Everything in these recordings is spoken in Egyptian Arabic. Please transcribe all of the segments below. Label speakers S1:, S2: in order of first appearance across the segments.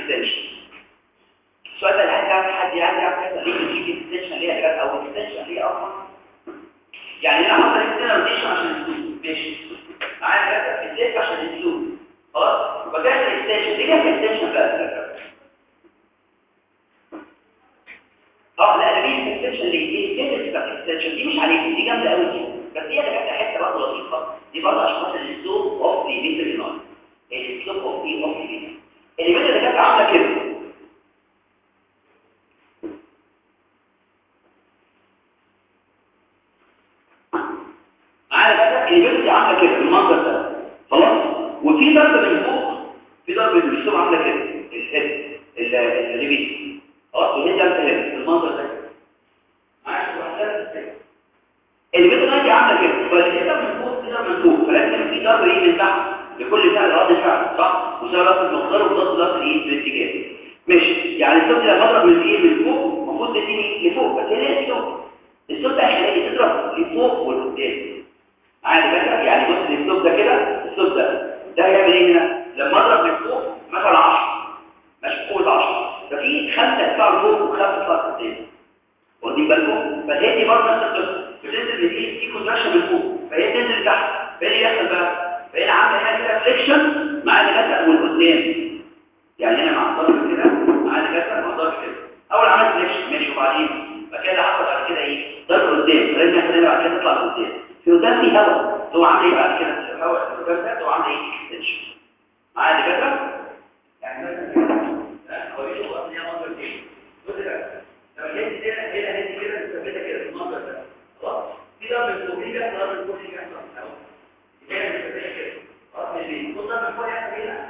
S1: اكستنشن السؤال ده عايز يعرف حد عايز يعرف يحصل ليه بيجيب اكستنشن ليه يا جماعه او اكستنشن ليه اصلا يعني انا حاطط اكستنشن روتيشن عشان الاسلوب ماشي معايا كده الليف عشان الاسلوب خلاص يبقى كده الاكستنشن ليه كده اكستنشن بقى اه لا انا بيه اكستنشن ليه ايه كده بتاع الاكستنشن دي مش عليك دي جامده قوي دي بس هي كانت حته برضه لطيفه دي برضه عشان خاطر الاسلوب اوف دي فيترينال الاسلوب اوف دي اوف دي اللي بدأ اللي كانت عامله كده معايا بقى اللي بدأ عامله كده بالمنظر ده خلاص وفي ضرب من فوق في ضرب من الاسلوب عامله كده الهيد اللي بيه خلاص وهي ده الهيد بالمنظر ده معايا اللي بدأ دي عامله كده فالكده من فوق كده من فوق فلازم في ضرب ايه من تحت لكل فعل رد فعل صح وسبب رد المقدار وضد رد الايه بالاتجاه ماشي يعني الصوت لما اضرب من ايه من فوق المفروض تديني لفوق بس هي ليه الصوت الصوت ده هيخليك تضرب لفوق والقدام عادي بقى يعني بص الصوت ده كده الصوت ده ده هيعمل ايه هنا لما اضرب من فوق مثلا 10 ماشي قوه 10 ففي خمسه يطلعوا فوق وخمسه يطلعوا قدام واخدين بالكم فهي دي برضه نفس القصه بتنزل من ايه في كونتراكشن من فوق فهي تنزل تحت فايه اللي يحصل بقى فهنا عامله هنا كده فليكشن مع الجسد والقدام يعني هنا مع الضرب كده مع الجسد مع الضرب كده اول عملت فليكشن ماشي وبعدين بعد كده حصل بعد كده ايه ضرب قدام لازم يحصل بعد كده تطلع لقدام في قدام في هواء هو عامل ايه بعد كده الهواء في قدام ده هو عامل ايه اكستنشن مع الجسد يعني مثلا كده هو يشوف اصلا هي منظر ايه بص كده لما جيت كده هنا هنا كده مثبته كده في المنظر ده خلاص في ضرب الفوق دي بيحصل ضرب الفوق دي بيحصل الهواء هي مثبته كده خلاص مش بيه بص ضرب الفوق يحصل هنا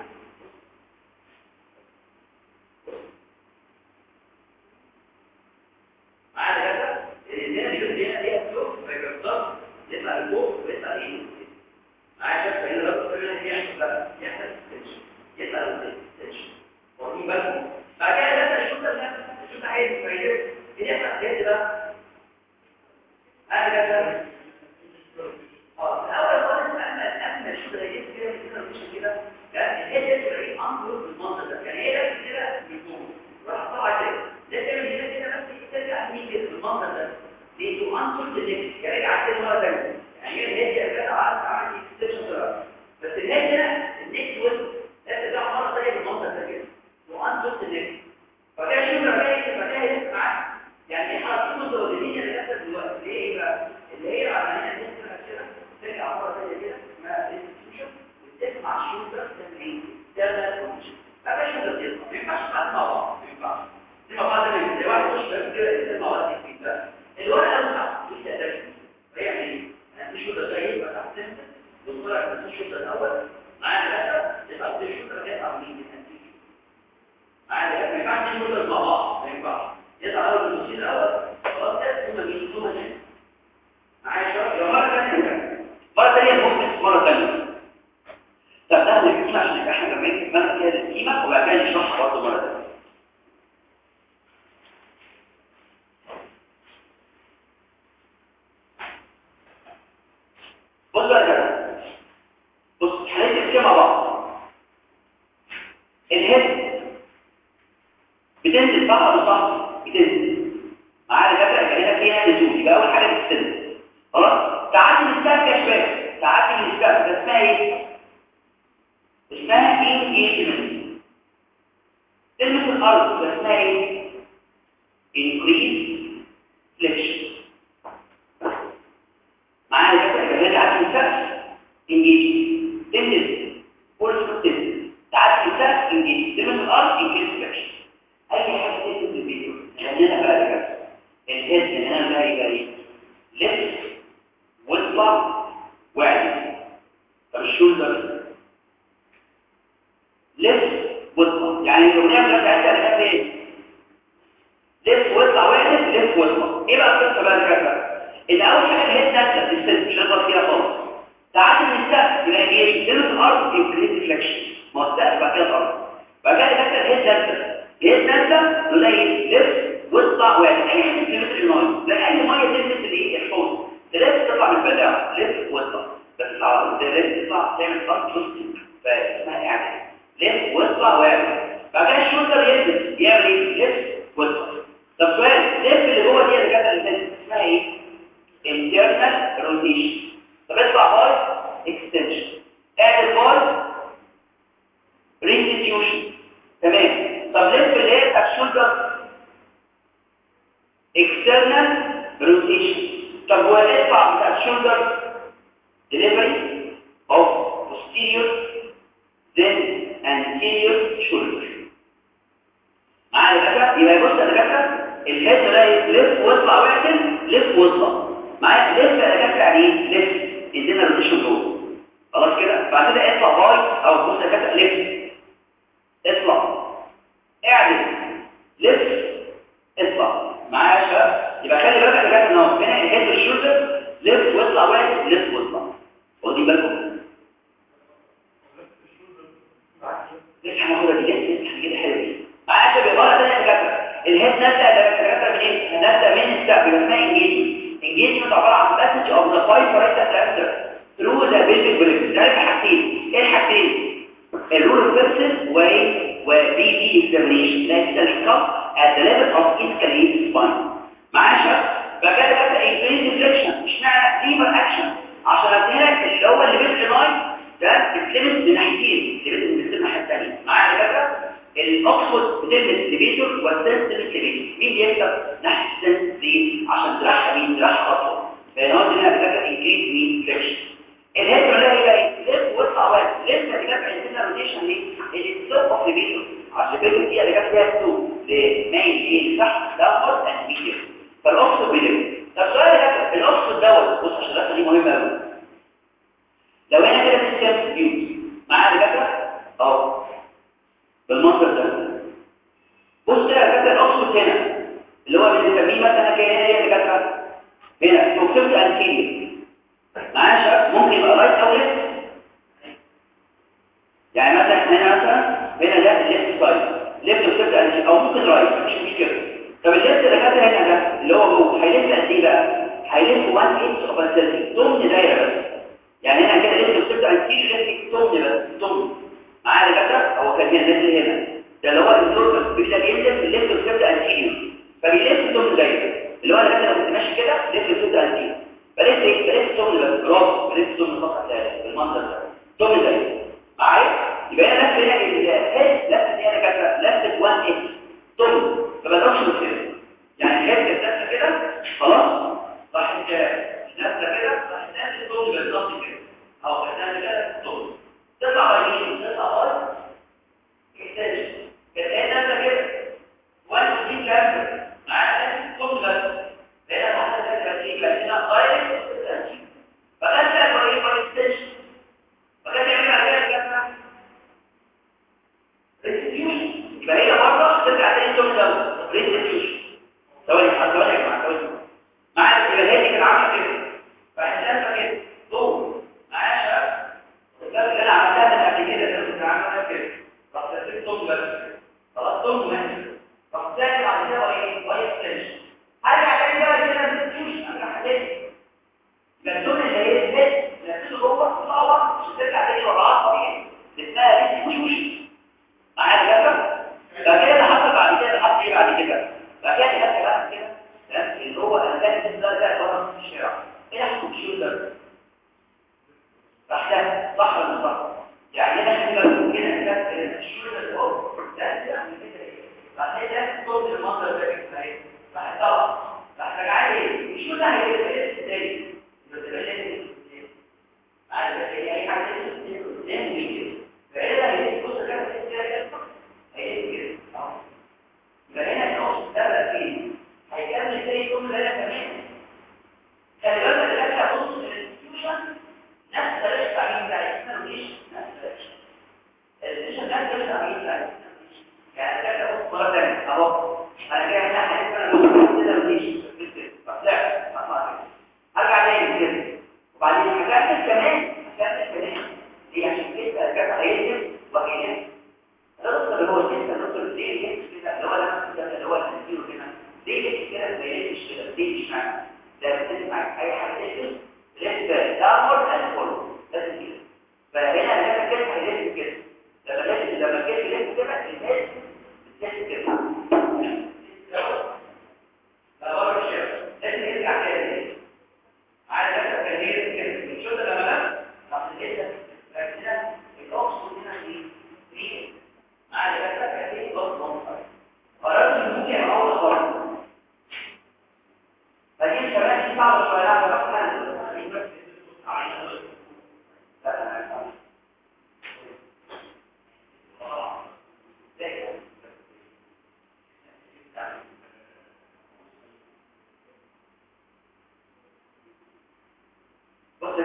S1: معانا كده الدنيا دي بس هنا ليها فلوس فيبقى الضغط يطلع لفوق ويطلع ايه معايا شايف هنا الضغط كل اللي يحصل بقى يحصل تنشن يطلع لفوق تنشن واخدين بالكم بعد كده لازم الشوط ده الشوط عايز فايده ايه يحصل ايه ده انا كده اه الاول خالص اما اما الشوط ده يجي كده كده مش كده يعني هي دي تبقى انظر بالمنظر ده يعني هي لازم كده من فوق راح طالعه كده لازم هي كده بس ترجع مين كده بالمنظر ده ليه تو انظر للنكس يرجع تاني مره ثانيه يعني هي دي كده عملت عملت اكستنشن بس الهيد هنا النكس ويل لازم ترجع مره ثانيه بالمنظر ده كده تو انظر للنكس فكده شوف لما هي فكده لسه معاك يعني ايه حركته الزوجيه اللي جت دلوقتي ليه بقى اللي هي العمليه اللي انت كده ترجع مره ثانيه كده اسمها انستيتيوشن وتتفق مع الشروط ده تعمل ايه ده ده كونديشن ما فيش حاجه بتطلع ما ينفعش تتعامل مع بعض ما ينفعش دي مع بعض اللي واحد يخش كده مع بعض كده الورقه لو تحت لسه ده هيعمل ايه مش كده زي بقى تحت انت بتطلع بس الشوط الاول معايا ثلاثه يبقى الشوط اللي جاي عاملين معايا ما ينفعش نشوط مع بعض ما ينفعش يطلع اول من الشيء الاول خلاص ده ثم بيجي ثم هنا معايا شباب يا مره ثانيه مره ثانيه ممكن مره ثانيه طب ده السكيمة عشان يبقى احنا كمان نتمنى كده السكيمة وبعد كده نشرحها برضه مرة ثانية بصوا يا جماعة بص هنركز مع بعض الهيد بتنزل صح ولا صح؟ بتنزل معايا فاكرة يبقى هنا فيها نزول يبقى أول حاجة بتنزل خلاص تعدي السقف يا شباب تعدي السقف ده اسمها ايه؟ اسمها engagement كلمة الأرض اسمها ايه؟ increase flexion معايا كده يبقى هي تعدي السقف engagement تنزل فورس تنزل تعدي السقف engagement كلمة الأرض increase flexion أي حاجة تنزل في الفيديو خلينا بقى كده الهيد من هنا بقى يبقى ايه؟ لف واطلع واعدل طب الشولدر لف واطلع يعني الاغنيه بتاعتها بتاعتها كانت ايه لف واطلع واحد لف واطلع ايه بقى القصه بقى كده ان اول حاجه هي نازله السن مش هنضغط فيها خالص تعدي من السقف يبقى ايه تنزل الارض انكريز فليكشن ما هو السقف بعد كده الارض بعد كده نازله هي نازله هي نازله نلاقي لف واطلع واحد اي حاجه في متر الميه لا اي ميه تلمس الايه الحوض لازم تطلع من البلاعه لف واطلع بس العرض ده لازم تطلع تعمل فرق فاسمها اعلان لف واطلع واعمل بعد كده الشولدر يلبس يعمل ايه لف ويطلع طب سؤال لف اللي جوه دي اللي جت اللي اسمها ايه internal rotation طب اطلع باي extension اعمل باي restitution تمام طب لف اللي هي بتاع الشولدر external rotation طب هو الاطلع بتاع الشولدر delivery of posterior then anterior shoulder معايا دكاتره يبقى بص يا دكاتره الهيد ده يلف واطلع واعدل لف واطلع معايا لف يا دكاتره يعني ايه لف ادينا روتيشن جوه خلاص كده بعد كده اطلع باي او بص يا دكاتره لف اطلع اعدل لف اطلع معايا يا شباب يبقى خلي بالك يا دكاتره ان هو هنا الهيد والشولدر لف واطلع واعدل لف واطلع واخدين بالكم لسه هناخدها دي لسه كده حلوه دي معايا شباب بقى ثانيه يا دكاتره الهيد نبدا دكاتره من ايه نبدا من السقف يبقى اسمها انجيجمنت انجيجمنت عباره عن مسج اوف ذا فايف رايت دايمتر ثرو ذا بيلفيك بريك ده حاجتين ايه الحاجتين الرول بيرسون وايه وبي بي اكزامينيشن لا تسال at the level of ischial spine معايا شباب بقى كده بقى انكريز ديفليكشن مش معنى ليبر اكشن عشان اديلك اللي هو اللي بين لاين ده بتلمس من ناحيتين بتلمس من الناحيه الثانيه معايا كده الاقصد بتلمس ليفيتور والسنس تلمس ليفيتور مين بيكسب ناحيه السنس دي عشان ترحب مين ترحب اطول فهنا هو هنا بتبقى انكريز مين فليكشن الهيد ولا هي بقى لف واطلع واحد لف اللي جاب عندنا روتيشن ليه السلوب اوف ليفيتور عشان الليفيتور دي اللي جاب فيها سلوب لمايل ايه تحت داونورد اند ميديوم فالاقصد بيلف طب سؤال يا الاقصد دوت بص عشان الرسمه دي مهمه قوي لو انا كده في السيرفس فيو معايا دكاتره اهو بالمنظر ده بص كده يا دكاتره الاقصد هنا اللي هو بنسميه مثلا كده هنا يا دكاتره هنا توكسيبت انتيريور معايا شباب ممكن يبقى رايت او ليفت يعني مثلا هنا مثلا هنا ده الليفت سايد ليفت توكسيبت انتيريور او ممكن رايت مش مشكله طب الليفت اللي دكاتره هنا ده اللي هو جوه هيلف قد ايه بقى هيلف 1 انش اوف انتيريور ضمن دايره بس يعني هنا كده لسه بتبدا انتير لسه توم بس توم معايا دكاتره هو كان هنا لسه هنا ده اللي هو الزور بيبدا يلف الليفت بتبدا انتير فبيلف توم زي اللي هو انا كده كنت ماشي كده لسه بتبدا انتير فلسه ايه فلسه توم بس برافو فلسه توم فقط بالمنظر ده توم زي معايا يبقى انا لفت هنا الهيد لفت هنا دكاتره لفت 1 انش توم ما بضربش بالكده يعني الهيد لفت كده خلاص راح نازله كده راح نازل توم بالظبط كده او كذلك كده توم تطلع يمين تطلع ورا يحتاج كده نازله كده وانت دي كامله معاك توم بس هنا واحده كده تيجي هنا دايركت فكان ده طريق ما يحتاج فكان يعمل عليها كده ريستيوشن يبقى هي مره ترجع تاني توم ده ريستيوشن ثواني ثواني يا جماعه ثواني معاك يبقى هي دي كانت عامله كده فاحنا كده توم معايا شباب الكلام اللي انا عملتها من قبل كده اللي كنت عاملها كده رحت سبت توم بس خلاص توم ماشي رحت تاني بعد كده ايه واي اكستنشن هرجع تاني بقى كده ما تمشيش ارجع تاني يبقى التوم اللي هي الهيد نفسه جوه طبعا مش هترجع تاني ورا طبيعي اسمها لسه مشوش معايا كده بعد كده اللي حصل بعد كده اللي حصل ايه بعد كده بعد كده اللي حصل بعد كده اللي هو انا كان ده ده بره في الشارع ايه حكم الشولدر فاحنا صح ولا صح يعني انا كده ممكن كده الشولدر اهو ده يعني كده بعد كده صوت المنظر ده كده اهي بعد طبعا بعد رجعت ايه الشولدر هيبقى ازاي بتبقى لازم بعد كده اي حاجه لازم يجي فاذا هي بص كده كده هي كده اه فهنا النقص ده بقى فين هيكمل زي كل ده كمان خلي بالك اللي هتبص للانستيوشن نفس طريقه التعليم بتاعي اسمها مش نفس الطريقه الانستيوشن نفس طريقه التعليم بتاعي يعني ده بص مره ثانيه اهو انا جاي هنا حاسس انا بقول كده مش طلعت هرجع تاني كده وبعدين هكمل كمان هكمل كمان ليه عشان كده كده هينزل وهينزل ده النقطه اللي هو لسه النقطه اللي هي كده اللي هو ده اللي هو الانستيوشن كده ليه كده زي مش كده ليه مش معنى ده بتسمع اي حاجه تقول لسه داونورد اند فورورد لازم كده فهنا لما كده هيلف كده لما لازم لما كده لف كده الناس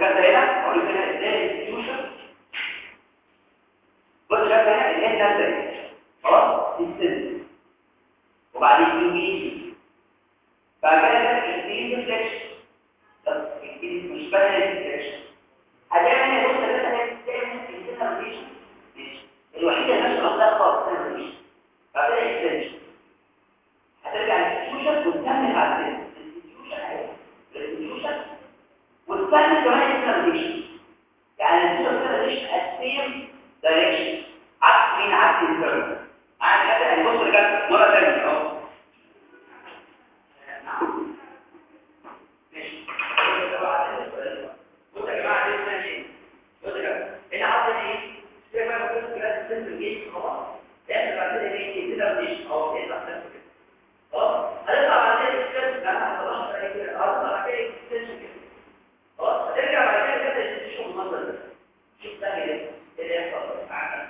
S1: كده هنا اقول لك هنا ازاي الانستيتيوشن بص كده هنا اللي هي نازله خلاص دي السن وبعدين يجي بعد كده الانستيتيوشن فليكشن طب مش بقى الانستيتيوشن هتعمل ايه بص كده هتعمل الانستيتيوشن ماشي الوحيده اللي مش لوحدها خالص ماشي بعد كده اكستنشن هترجع للانستيتيوشن وتكمل على الانستيتيوشن اهي الانستيتيوشن وتكمل كمان الانستيتيوشن يعني الانستيتيوشن السيم دايركشن عكس مين عكس الكيرف عكس كده هنبص لكده مره ثانيه اهو ماشي بصوا يا جماعه دي اسمها ايه بصوا كده هنا حاطط ايه زي ما قلت لكم كده السنتر جيش خلاص لازم بعد كده ايه كده مش اهو يطلع سنتر كده خلاص هنطلع بعد كده السنتر انا هطلعها بعد كده هطلع بعد كده السنتر كده خلاص هترجع بعد كده كده تشوف المنظر ده شوف ده كده ايه اللي يحصل معاك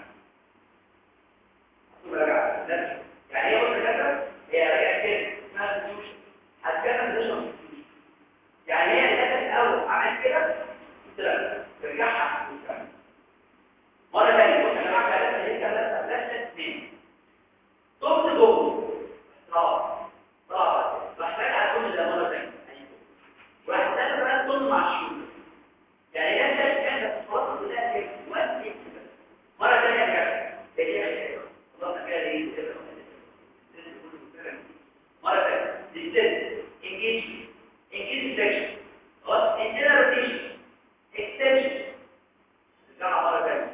S1: مراجعه يعني هي بص كده هي راجعه كده اسمها سوليوشن هتكمل تشرب يعني هي الهدف الاول عمل كده ترجعها وتكمل مرة ثانية بص يا جماعة الهدف اللي انت لسه لسه اثنين صوت جوه طبعا طبعا بحتاج على كل ده مرة ثانية وهحتاج بقى كل مع الشغل يعني ده ده كان بس خلاص كلها كده وانت مرة ثانية كده هي خلاص كده ايه مرة ثانية ديستنس انجيجمنت انجيج سكشن خلاص انتنا روتيشن اكستنشن الجامعة مرة ثانية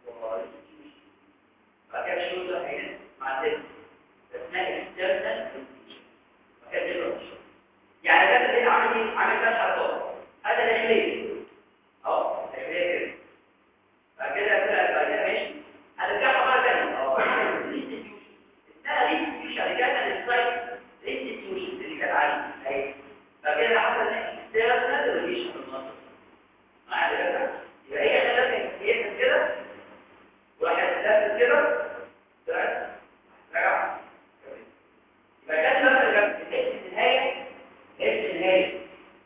S1: بعد كده الشغل ده هينزل مع الدنس اسمها اكسترنال بعد كده ديبرا يعني ده اللي عامل ايه؟ عامل ثلاث حركات هذا داخلية اهو داخلية كده بعد كده كده بعد كده ماشي هترجعها مرة ثانية اهو ريستيتيوشن اسمها ريستيتيوشن اللي كانت السايت ريستيتيوشن اللي كانت عالية اهي بعد كده حصل اكسترنال ريليشن بالمنطق معايا كده يبقى هي ثلاثة هي كده واحد ثلاثة كده ثلاثة رجع يبقى كده مثلا النهاية النهاية النهاية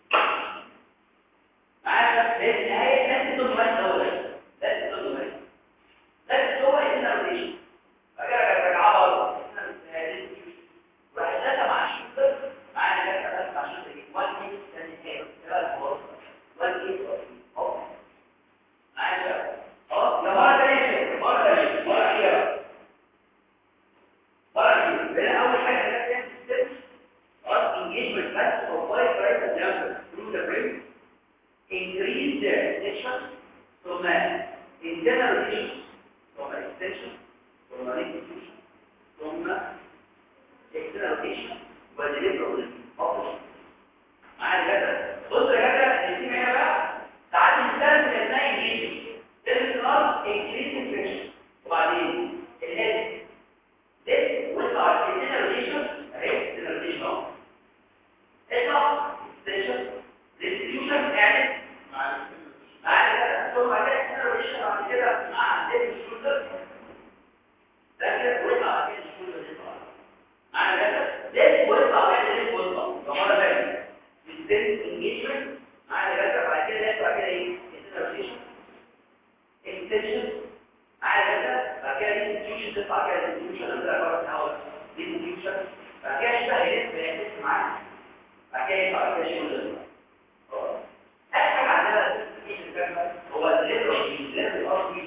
S1: معايا لازم النهاية لازم تكون واحد أول لازم تكون واحد لازم هو إنها روتيشن فكده رجعها برضه واحد ثلاثة مع الشوتر معانا ثلاثة مع الشوتر دي وان كيس ثاني ثلاثة خلاص وان كيس أوه معايا اه لو مرة تانية مرة تانية مرة أخيرة مرة أخيرة بين أول حاجة اللي هي ستيبس خلاص engagement best of five right example through the brain increase the extension from an internal rotation from an extension from an institution from external rotation ودeliver operation معايا كده بص يا كده التيم هنا بقى تعالى نستخدم اسمها engagement الانتظار increase friction وبعدين الهيد ده وصل عندنا روتيشن اهي الروتيشن اهو اطلع ستيشن ديستريبيوشن قاعد مع مع ثم بعد كده الروتيشن بعد كده مع الديب شولدر ده كده وصل كده الشولدر يطلع مع كده ده وصل بعد كده وصل ده مره ثانيه الديب انجيجمنت مع كده بعد كده يطلع كده ايه الروتيشن extension على كده بعد كده institution تطلع كده institution اللي بره الهواء institution بعد كده يشبه يلف يلف معاه بعد كده يطلع كده شغل خلاص اخر حاجه عندنا هو الليبرال الليبرال ار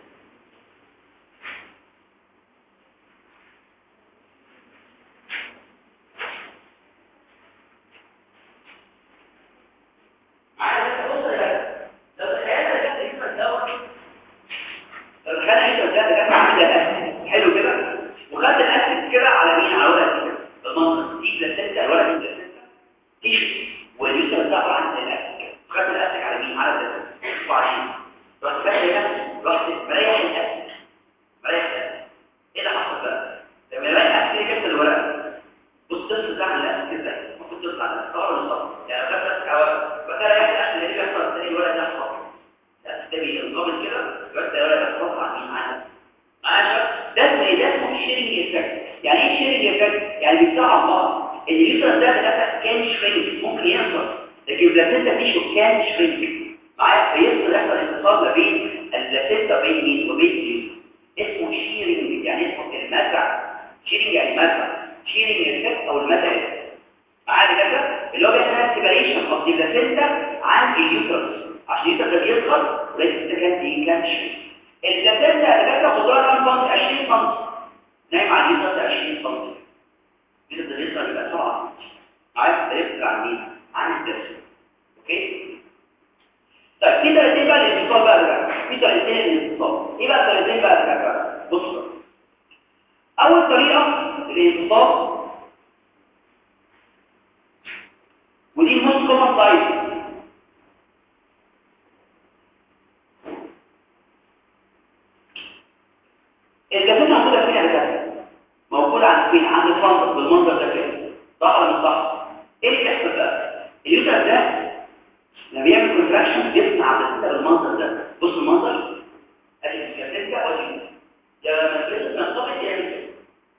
S1: معايا بص يا لو تخيلنا كده الجسم دوت لو تخيلنا انت قدام كده عامل الاسيد حلو كده وخدت الاسيد كده على مين على ورقه كده بالمنطق دي بلاسنتا الورقه دي بلاسنتا تيشو واليوسف ده عباره عن الاسيد كده خدت الاسيد على مين على البلاسنتا وعشان رحت فاكر هنا رحت مريح الاسيد مريح الاسيد ايه اللي حصل بقى لما مريح الاسيد جبت الورقه بص تصل ده على الاسيد كده المفروض تصل على الاسيد طبعا بالظبط يعني لو خدت الاسيد وكده ريح الاسيد اللي بيحصل الثاني الورقه ده حصل ده بينضم كده بس يا ولد تطلع مين معانا معانا ده اسمه ده اسمه شيرنج افكت يعني ايه شيرنج افكت يعني بيساعد بعض اللي يوصل ده ده كان شرينك ممكن يحصل لكن البلاسنتا تيشو كان شرينك معايا فيفضل يحصل اتصال ما بين البلاسينتا بين مين وبين مين اسمه شيرنج يعني اسمه المزع شيرنج يعني مزع شيرنج افكت او المزع معايا كده اللي هو بيعمل سيبريشن اوف البلاسينتا عن اليوترس عشان اليوترس يصغر ولكن ده كان دي كانش البلاسينتا اللي كانت خضرها كام سم 20 سم نايم على اليوترس 20 سم كده يصغر يبقى 7 عايز تفرق عن مين عن الدرس اوكي طيب في طريقتين بقى للانفصال بقى ده في طريقتين للانفصال ايه بقى الطريقتين بقى ده بصوا اول طريقه للانفصال ودي الموست كومن سايز الجسد موجوده فين يا دكاتره موجوده عند فين عند الفندق بالمنظر ده كده صح ولا مش صح ايه اللي بيحصل بقى اليوتر ده لما بيعمل كونتراكشن بيصنع على السنتر المنظر ده بص المنظر ادي السكه ودي لما الجسد منطقه يعمل كده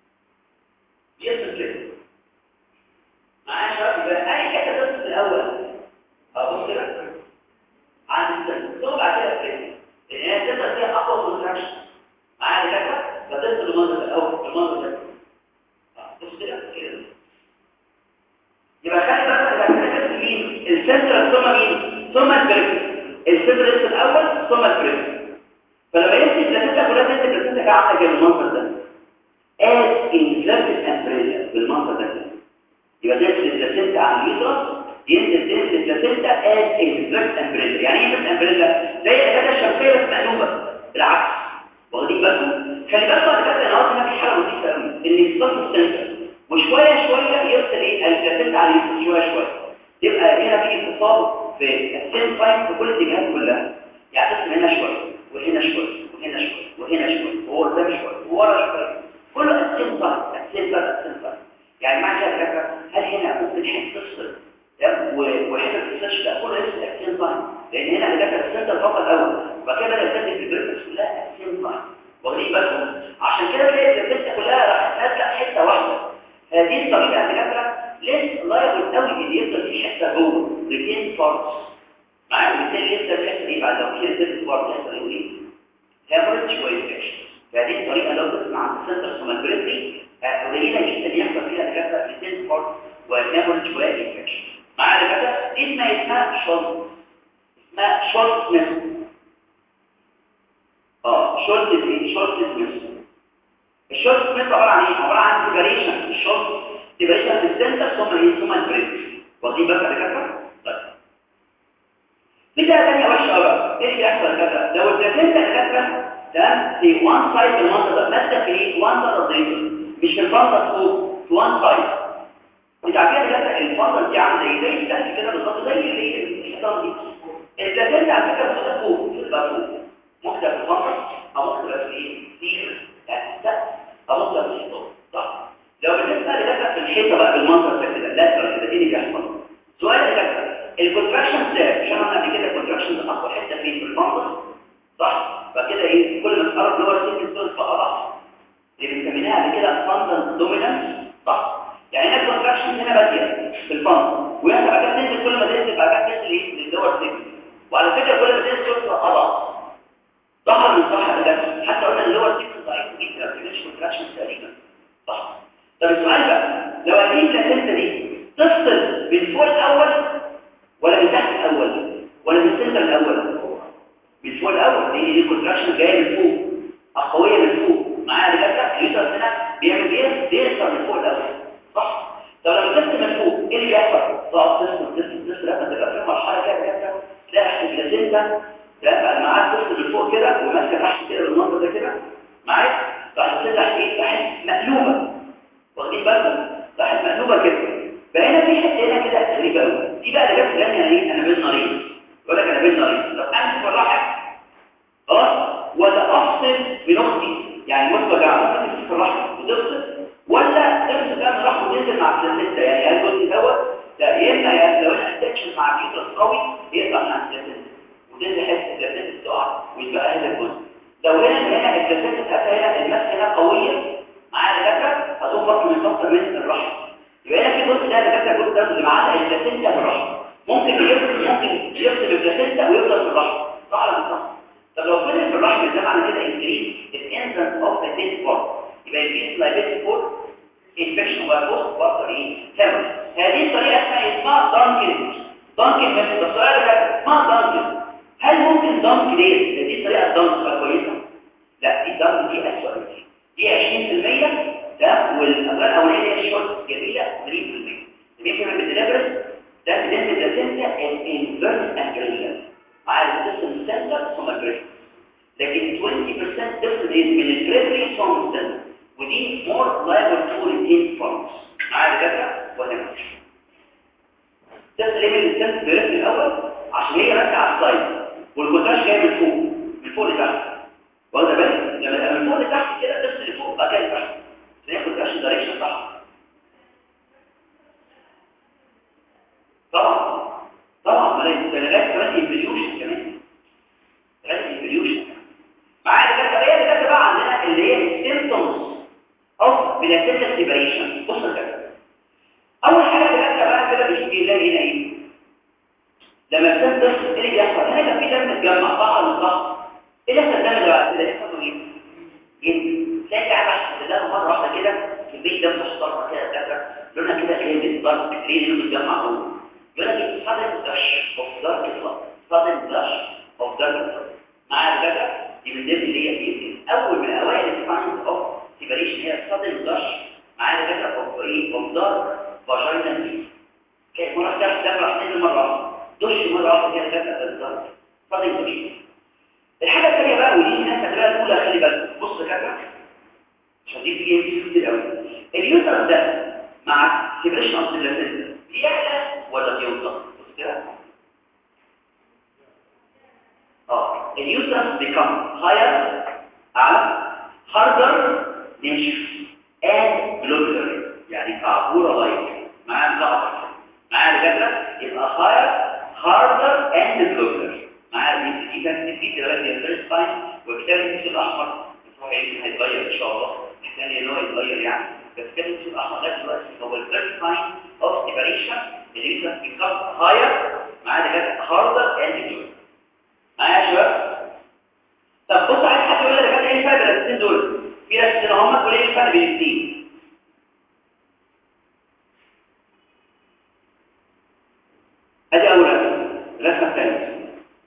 S1: يرسم كده معايا شباب يبقى اي حته ترسم في الاول ابص كده عند السنتر ثم بعد كده كده لان هي السنتر فيها اقوى كونتراكشن معايا كده فترسم المنظر ده الاول المنظر ده بص كده كده يبقى خلي بالك انك تركز مين السنتر ثم مين ثم البريك السنتر لسه الاول ثم البريك فلما يمسك البلاسينتا كلها تمسك البلاسينتا عامله زي المنظر ده as inverted umbrella بالمنظر ده كده يبقى تمسك البلاسينتا على اليوترس ينزل تمسك البلاسينتا as inverted umbrella يعني ايه inverted umbrella زي الحاجه الشمسيه بس مقلوبه بالعكس واخدين بالكم خلي بالكم يا دكاتره النهارده هنا في حاجه لطيفه قوي ان يتصل السنتر وشويه شويه يرسل ايه البلاسينتا على اليوترس شويه شويه يبقى هنا في اتصال في السين تايم في كل الاتجاهات كلها يعني تقسم هنا شويه وهنا شويه وهنا شويه وهنا شويه وهو قدام شويه وورا شويه كله السين تايم السين تايم السين تايم يعني معنى كده فكره هل هنا ممكن حته تفصل وحته ما تفصلش لا كله يفصل السين تايم لان هنا اللي كانت السنتر فقط الاول وبعد كده بدا تسجل في البريكس كلها السين تايم واخدين بالكم عشان كده تلاقي البريكس كلها راح تنزل حته واحده هذه الطريقه يا دكاتره ليس لايبل قوي ان يفضل في حته جوه ريتين بارتس معايا وبالتالي لسه الحته دي بعد لو في ريتين بارتس يحصل ايه هيمرج وانفكشن فهذه الطريقه لو تسمع عن السنتر ثم البريتري قليله جدا يحصل فيها دكاتره ريتين بارتس وهيمرج وانفكشن معايا دكاتره دي اسمها اسمها شولت اسمها شولت سميث اه شولت ايه شولت سميث الشولت سميث عباره عن ايه عباره عن سيبريشن الشولت سيبريشن في السنتر ثم ايه ثم البريك واخدين بالك يا دكاتره طيب في حاجه ثانيه وحشه بقى ايه اللي بيحصل كده لو البلاسينتا دكاتره تمام في وان سايد المنطقه ده ماسكه في ايه وان سايد مش في الفندق فوق في وان سايد انت عارفين دكاتره الفندق دي عامله زي زي السقف كده بالظبط زي اللي الحيطان دي البلاسينتا على فكره بتبقى فوق بتبقى فوق ممكن تبقى في الفندق او ممكن تبقى في ايه في السقف او ممكن تبقى في الحيطان صح لو بالنسبه لدكاتره في الحيطه بقى بالمنظر ده كده لا كده ايه اللي بيحصل سؤال يا دكاتره الكونتراكشن ده عشان احنا قبل كده الكونتراكشن ده اقوى حته فين في المنظر صح فكده ايه كل ما تقرب لور سيكل ستورز بقى اضعف اللي بنسميها قبل كده فاندل دومينانس صح يعني هنا الكونتراكشن هنا باديه في الفاندل وهنا بعد كده تنزل كل ما تنزل بعد كده تنزل ايه للور سيكل وعلى فكره كل ما تنزل تبقى اضعف صح ولا مش صح يا دكاتره حتى قلنا اللور سيكل ضعيف جدا ما بتعملش كونتراكشن تقريبا صح طب السؤال بقى لو هذه البلاسينتا دي تفصل من فوق الاول ولا من تحت الاول ولا من السنتر الاول من فوق الاول لان دي كونتراكشن جايه من فوق قويه من فوق معايا دكاتره اليوتر هنا بيعمل ايه بيكسر من فوق الاول صح طب لما تفصل من فوق ايه اللي بيحصل تقعد تفصل تفصل تفصل لما تبقى في مرحله كده دكاتره تلاقي البلاسينتا تبقى معاك تفصل من فوق كده وماسكه تحت كده بالمنظر ده كده معايا راح تفتح ايه تحت مقلوبه واخدين بالكم راحت مقلوبه كده فهنا في حته هنا كده غريبه قوي دي بقى اللي جت لاني انا ايه انا بين نارين يقول لك انا بين نارين لو امسك الرحم خلاص ولا افصل من اختي يعني مصبغ ممكن تمسك الرحم وتفصل ولا تمسك بقى من الرحم وتنزل مع البلاسينتا يعني هل الجزء دوت لا يا اما يعني لو انا اتكشف مع الفيترس قوي يقطع من البلاسينتا وتنزل حته البلاسينتا تقع ويتبقى هذا الجزء لو هنا هنا البلاسينتا بتاعتها هنا المسكه هنا قويه معايا دكاتره هتقوم فصل من فصل من الرحم يبقى هنا في جزء ده دكاتره الجزء ده اللي معاه البلاسينتا في الرحم ممكن يفصل ممكن يفصل البلاسينتا ويفضل في increase liability for infection وبوست بارتر ايه هامر هذه الطريقه اسمها اسمها دانكن دانكن ميثود السؤال ده اسمها دانكن هل ممكن دانك دي دي طريقه دانك تبقى كويسه لا دي دانك دي اسوء كتير دي 20% ده والاغلال الاولانيه دي شورت جميله 30% 30% بالدليفرس ده بالنسبه للسنسه الانفيرس انجريشن مع السيستم سنتر ثم الجريشن لكن 20% different من البريفري فورم ودي more liable to retain forms معايا دكاتره ولا مش ده ليفل السنس بيرف الاول عشان هي راجعه على السايد والكونتراش جاي من فوق من فوق لتحت واخده بالك لما تبقى من فوق لتحت كده تفصل لفوق بقى كده لتحت عشان هي كونتراش دايركشن صح طبعا طبعا ما انت لغايه كمان انفليوشن كمان لغايه انفليوشن معايا ده هي اللي بقى عندنا اللي هي سيمبتومز اوف بلاتيتا سيبريشن بص كده اول حاجه بجد بقى كده بيجي نلاقي هنا ايه لما الدم تصل ايه اللي بيحصل هنا كان في دم متجمع صح ولا صح ايه اللي الدم ده بقى كده يحصل ايه جدا تلاقي قاعد عشان ده مره واحده كده كميه دم محترمه كده كده لونها كده غامق دارك ليه لانه متجمع جوه يقول لك sudden gush of dark blood sudden gush of dark blood معايا كده دي من ضمن اللي هي يمكن اول من اوائل الساينز اوف سيبريشن هي sudden gush معايا كده اوف ايه اوف دارك فاجينا دي كانت مره واحده دم راح نزل مره واحده دش مره واحده كده كده بالظبط sudden gush الحاجه الثانيه بقى ودي الناس هتبقى الاولى خلي بالك بص كده عشان دي بتيجي كتير قوي اليوتر ده مع سيبريشن اوف سيبريشن بيعلى ولا بيوصل بص كده اه اليوترس become higher اعلى harder ناشف and globular يعني كعبوره لايك معايا ملخبط معايا الفكره يبقى higher harder and globular معايا دي دي كانت دي دلوقتي الفيرست تايم وكتاب الكتاب الاحمر هو يمكن هيتغير ان شاء الله محتاج ان هو يتغير يعني بس كتاب الكتاب الاحمر ده دلوقتي هو الفيرست تايم اوف سيبريشن اللي بيبقى become higher معايا كده harder and globular معايا يا شباب طب بص عايز حد يقول لي ده كان ايه الفرق بين الاثنين دول في رسمين هم وايه الفرق بين الاثنين ادي اول رسمه الرسمه الثانيه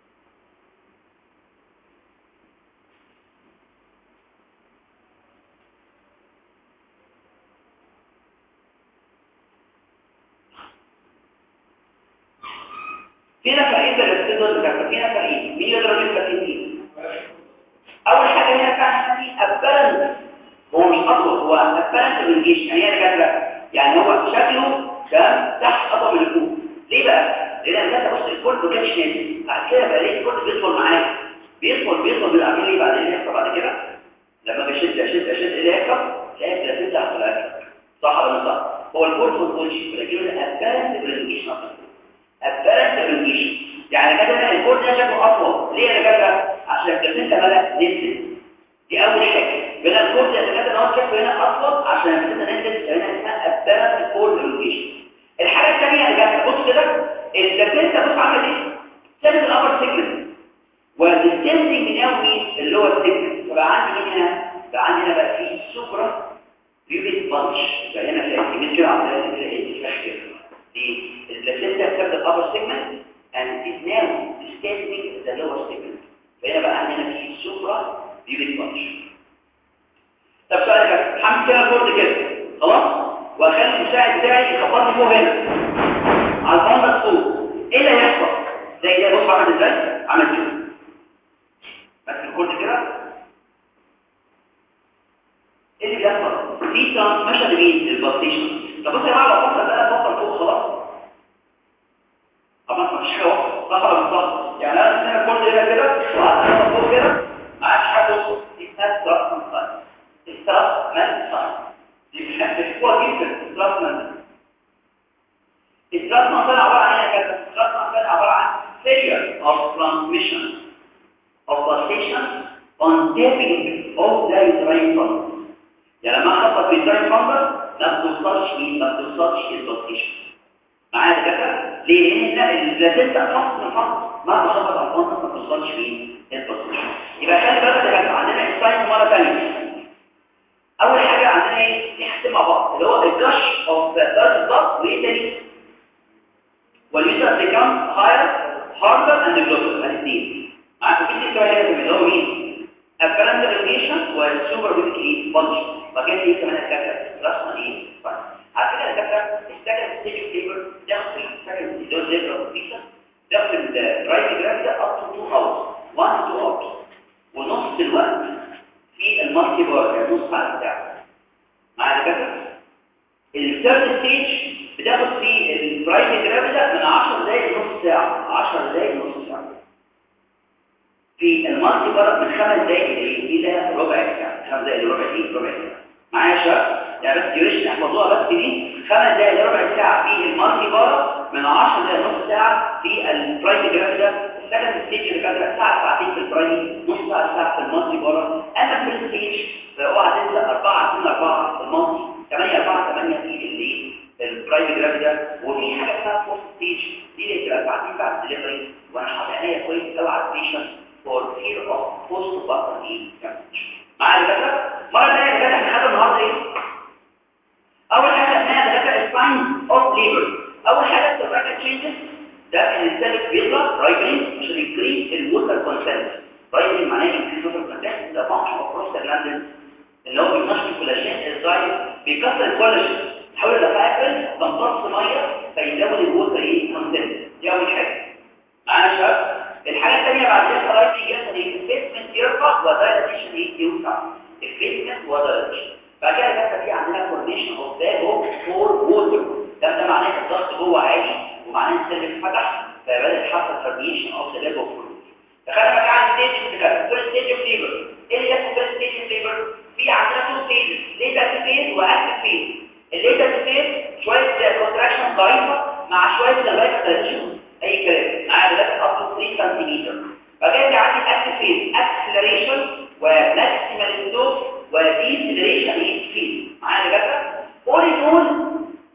S1: فينا فرقين بين الاثنين دول بتاعتنا فينا فرقين مين يقدر يقول الفرقين دي اول حاجه هنا كان في ابلنس هو مش اطول هو ابلنس بالجيش يعني هي كده يعني هو شكله كان تحت قطم الكوب ليه بقى لان انت بص الكل ما كانش نازل بعد كده بقى ليه الكل بيدخل معايا بيدخل بيدخل بالعمل ليه بعدين يحصل بعد كده لما بشد اشد اشد ايه اللي يحصل تلاقي الجلاسين تحت الاكل صح ولا مش صح هو الكل ما بيدخلش ولكن الابلنس بالجيش نفسه الثلاث بالجيش يعني كده الكود ده شكله اطول ليه يا جدع عشان الجلسين ملا نزل دي اول حاجه بلا الكود ده كده هو شكله هنا اطول عشان الجلسين نزل هنا اسمها الثلاث الكود بالجيش الحاجه الثانيه يا جدع بص كده الجلسين ده بص عامل ايه ثابت الامر سيجمنت والديستنسنج ناوي اللي هو السيجمنت فبقى عندي هنا بقى عندي هنا بقى في سوبرا بيبت بانش بقى هنا في من كده عامله كده ايه the placenta accept the upper segment and is now distancing the lower segment فهنا بقى عندنا في سوبرا بيبت بانش طب سؤال كده هعمل كده البورد كده خلاص واخلي المساعد بتاعي يخبط لي فوق هنا على الباندا فوق ايه اللي هيحصل زي ده بص عمل ازاي عمل كده بس البورد كده ايه اللي بيحصل في ترانسميشن لمين للبلاتيشن طب بص يا جماعه لو فصل بقى فصل فوق خلاص طبعا مفيش حاجه فصل بالظبط يعني انا هنا كل هنا كده وقعدت انا فوق كده ما عادش حد يوصل اسمها ستراس من ساين ستراس من ساين دي بتحبوها جدا ستراس من ستراس من ساين عباره عن ايه كده ستراس من ساين عباره عن failure of transmission of pulsation on tapping of the uterine funnel يعني لما حصل في uterine funnel ما بتوصلش مين ما بتوصلش البلسيشن معايا كده ليه لان البلاسينتا خط من خط ما بخبط على الفندق ما بتوصلش مين البلسيشن يبقى خلي بالك يا جماعه عندنا الساين مره ثانيه اول حاجه عندنا ايه في حاجتين مع بعض اللي هو الجش اوف ذات الضغط وايه تاني واليوتر بيكام هاير هاردر اند جلوبال الاثنين معاكم في اثنين كمان اللي هو مين البارامتر ريليشن والسوبر ويكلي فانكشن وكان في كمان الكاتب رسمه ايه طيب على فكره الكاتب السكند ستيج ليبر داخل السكند ستيج ليبر ريليشن داخل الرايت جراف ده اب تو 2 اورز 1 2 اورز ونص الوقت في المالتي بار يعني نص ساعه بتاعه مع الكاتب الثيرد ستيج بتاخد في البرايت جراف ده من 10 دقايق لنص ساعه 10 دقايق لنص ساعه في المالتي بار من 5 دقايق الى ربع ساعه 5 دقايق لربع ايه ربع ساعه معايا يا شباب يعني بس ديوريشن احفظوها بس دي 5 دقايق لربع ساعه في المالتي بار من 10 دقايق لنص ساعه في البرايت جراف ده السكند ستيج اللي كانت ساعه ساعتين في البرايت نص ساعه ساعه في المالتي بار اما في الستيج فاوعى تنسى 4 2 4 في المالتي 8 4 8 في الليل البرايت جراف ده وفي حاجه اسمها فورث ستيج دي اللي بتبقى ساعتين بعد الدليفري وانا حاطط عينيا كويس قوي على البيشنت for fear of post button damage مع الدكاتره مره ثانيه الدكاتره احنا خدنا النهارده ايه اول حاجه اسمها دكاتره ساين اوف ليبر اول حاجه السيرفايكال تشينجز ده ان السيلف بيطلع رايبرين عشان يكريس الووتر كونسنت رايبرين معناه يكريس الووتر كونسنت ده فانكشن اوف بروستاجلاندين ان هو بينشط الكولاجين ازاي بيكسر الكولاجين تحول الى فايبرين تمتص ميه فيزود الووتر ايه كونسنت دي اول حاجه معانا شباب الحاجه الثانيه بعد كده رايت جدا الفيسمنت يرفع ودايلاتيشن يوسع الفيسمنت ودايلاتيشن بعد كده كده في عندنا فورميشن اوف ذا هوك فور ووتر ده ده معناه الضغط جوه عالي ومعناه السلم فتح فبدا يحصل فورميشن اوف ذا ليفل اوف دخلنا بقى على الستيج بتاع كل ستيج اوف ليبر ايه اللي يحصل في الستيج اوف ليبر في عندنا تو ستيجز ليتال فيز واكتف فيز الليتال فيز شويه كونتراكشن ضعيفه مع شويه سيرفايكال اي كلام معايا دلوقتي اصل 3 سنتيمتر فجاي عندي اكتف فيز اكسلريشن وماكسيمال دوز وديسلريشن ايه فيز معايا دلوقتي اول ان اول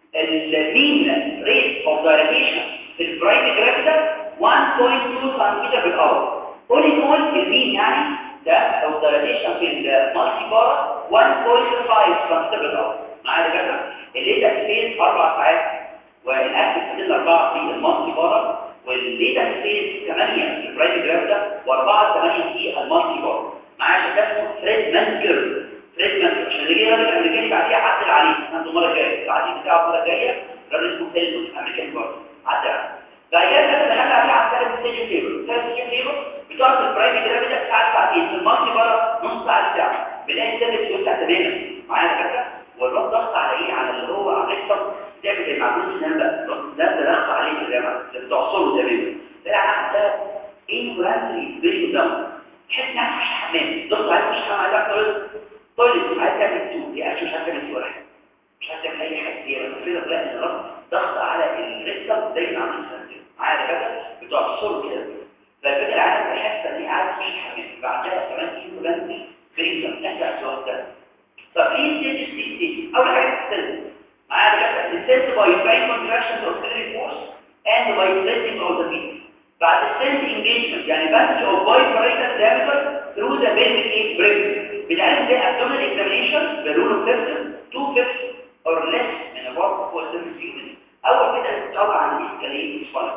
S1: المين ريت اوف دايليشن في البرايت جراف ده 1.2 سنتيمتر بالاور اول ان اول المين يعني ده او دايليشن في المالتي بار 1.5 سنتيمتر بالاور معايا دلوقتي الليتال فيز 4 ساعات والاكتف فيز 4 في المالتي بار والليتال فيز 8 في البرايت جراف ده و4 8 في المالتي بار معايا شباب اسمه فريدمان كيرف فريدمان عشان اللي جه راجل امريكاني بعديها عدل عليه عنده مره جايه التعديل بتاعه المره الجايه راجل اسمه فيلدون امريكاني برضه عدل عليه بعد كده كده دخلنا عليه على الثالث ستيج تيبل الثالث ستيج تيبل بتقعد في البرايت جراف ده ساعه ساعتين في المالتي بار نص ساعه ساعه بنلاقي الثالث يوسع تماما معايا دكاتره والرد ضغط على ايه على اللي هو على الريكتر تعمل زي معمول السنان بقى ده ده ضغط عليه في الجامعه بتعصره تماما ده عندها انفلانسي فيري داون تحس انها مش حمام ضغط عليه مش حمام عايز اكتر طيب عايز تعمل تو دي مش عايز تعمل تو ولا حاجه مش عايز تعمل اي حاجه هي بس كده لا الرد ضغط على الريكتر زي ما عمل السنان معايا كده بتعصره كده فالفكره العالم بحس ان هي عايز مش حمام بعدها كمان انفلانسي فيري داون تحت السؤال ده طب في ستيج ستيج اول حاجه السيلز معايا كده السيلز باي باي كونتراكشن اوف سيلري فورس اند باي سليتنج اوف ذا بيت بعد السيلز انجيجمنت يعني باسج اوف باي بارايتال دايمتر ثرو ذا بيلفيك ايه بريك بنعمل زي ابدومينال اكزامينشن بالرول اوف فيفتن 2 فيفت اور ليس من الورك فور سيرفيس يونت اول كده بتطلع عن الاسكالين سباين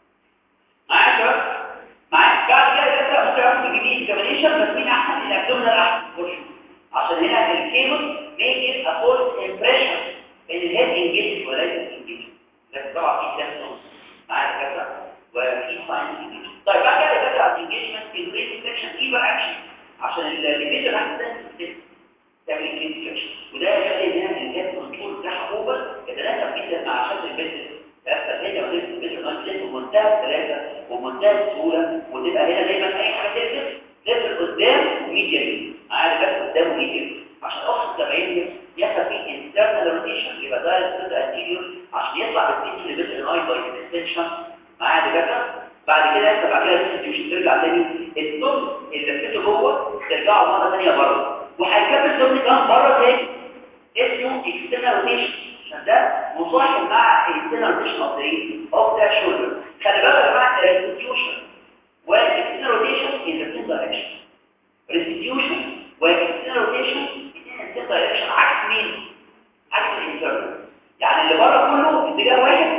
S1: معايا يا شباب معايا بعد كده كده ممكن اعمل جديد اكزامينشن بس مين احسن الابدومينال احسن خش عشان هنا الكيبل make it a false impression ان الهيد انجيج وليس انجيج لكن طبعا في سيمبتومز معايا كده وفي ساينس انجيج طيب بعد كده كده الانجيجمنت انجريس انفكشن ايفر اكشن عشان الانجيجمنت احسن تعمل انجريس انفكشن وده يخلي هنا الهيد كنترول بتاعها اوفر يتناسب جدا مع شكل البيزنس فهي وليس البيزنس بمنتهى السلاسه وبمنتهى السهوله وتبقى هنا دايما اي حاجه تلبس تلبس قدام وميديا عارف بس قدامه ميديا عشان اخد 70 يحصل فيه انترنال روتيشن يبقى ده السد انتيريور عشان يطلع بالتيشن لبس الاي باي اكستنشن معايا دكاتره بعد كده يحصل بعد كده الديستريبيوشن ترجع تاني الثمن اللي لفته جوه ترجعه مره ثانيه بره وهيكمل الثمن كمان بره تاني اسمه اكسترنال روتيشن عشان ده مصاحب مع الاكسترنال روتيشن اوف ذا اوف ذا شولدر خلي بالك يا جماعه الريستيوشن والاكسترنال روتيشن ان ذا دايركشن ريستيوشن والاكسترنال روتيشن الاثنين دايركشن عكس مين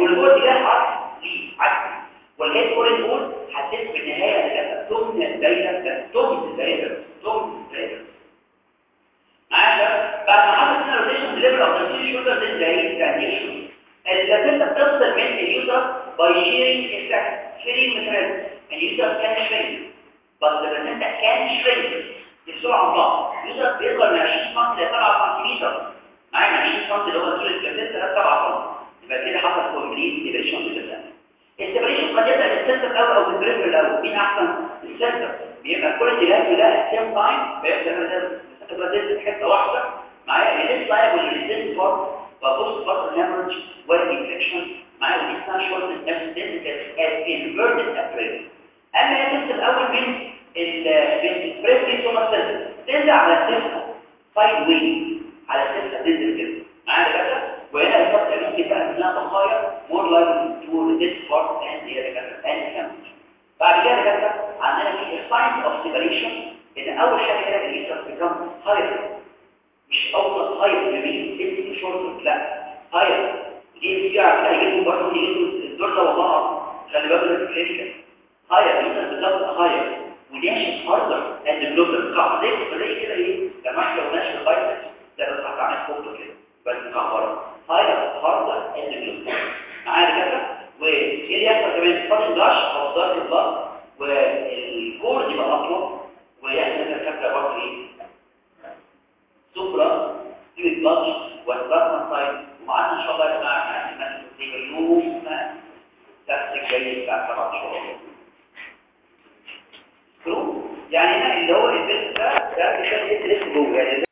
S1: والبورد جاي عكس ليه عكس والهيد كورين بول حسيت في النهايه ان كانت تمن الدايره تمن الدايره تمن الدايره معايا بعد ما حصل هنا روتيشن ليفل اوف ذا شولدر ده زي ترانزيشن اللي بتفصل من اليوزر باي شيرنج افكت شيرنج ميكانيزم اليوزر كان شرينك بس لما انت كان شرينك يفصلوا عن بعض اليوزر بيقدر من 20 سم ل 7 سم معايا 20 سم اللي هو طول الكاسيت ل 7 سم يبقى كده حصل كومبليت ديفيشن للكاسيت السيبريشن قد يبدا بالسنتر الاول او بالبريفر الاول مين احسن السنتر بيبقى كل اتجاه كده سيم تايم بيبدا تبقى في حته واحده معايا الليست لايف والريزيست بارت وبوست بارت هيموريدج والانفكشن معايا ودي اسمها شورت ابسنت از انفيرتد ابريل اما التست الاول من البريفري سوما سنتر تنزل على السيستم سايد واي على السيستم تنزل كده معايا كده وهنا الفتره ممكن بقى منها تخير مور لايك تو ريزيست بارت اند هي كده اند هيموريدج بعد كده كده عندنا في ساينس اوف سيبريشن ان اول حاجه كده اليوزر بيكون هاير مش اوصل هاير يمين سيتي شورت لا هاير دي دي على كده يجيبوا برضه يجيبوا الدور ده والله خلي بالك من الكلينيكال هاير اليوزر بالظبط هاير وناشف هاردر اند جلوبال قاع زي زي كده ايه لما احنا لو ناشف البايسكس ده بس هتعمل فوق كده بس مكهره هاير هاردر اند جلوبال معايا كده وايه اللي يحصل كمان فاضل داش او ضغط الضغط والكورد يبقى اطول ويحصل الفكره برضه ايه سوبرا في بلاتش والبلاتما سايد ومعانا ان شاء الله